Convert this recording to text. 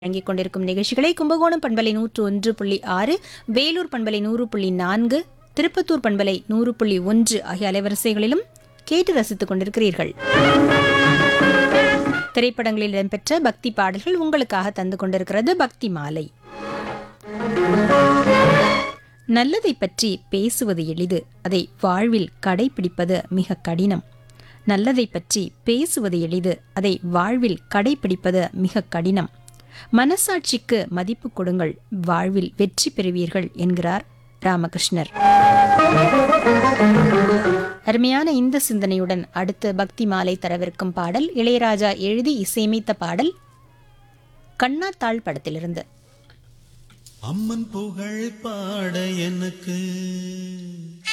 வழங்கிக் கொண்டிருக்கும் நிகழ்ச்சிகளை கும்பகோணம் பண்பலை நூற்று ஒன்று புள்ளி ஆறு வேலூர் பண்பலை நூறு புள்ளி நான்கு திருப்பத்தூர் பண்பலை நூறு புள்ளி ஒன்று ஆகிய அலைவரிசைகளிலும் கேட்டு ரசித்துக் கொண்டிருக்கிறீர்கள் திரைப்படங்களில் இடம்பெற்ற பக்தி பாடல்கள் உங்களுக்காக தந்து கொண்டிருக்கிறது பக்தி மாலை நல்லதை பற்றி பேசுவது எளிது அதை வாழ்வில் கடைபிடிப்பது மிக கடினம் நல்லதை பற்றி பேசுவது எளிது அதை வாழ்வில் கடைபிடிப்பது மிக கடினம் மனசாட்சிக்கு மதிப்பு கொடுங்கள் வாழ்வில் வெற்றி பெறுவீர்கள் என்கிறார் ராமகிருஷ்ணர் அருமையான இந்த சிந்தனையுடன் அடுத்து பக்தி மாலை தரவிருக்கும் பாடல் இளையராஜா எழுதி இசையமைத்த பாடல் கண்ணாத்தாள் படத்திலிருந்து அம்மன் புகழ் பாட எனக்கு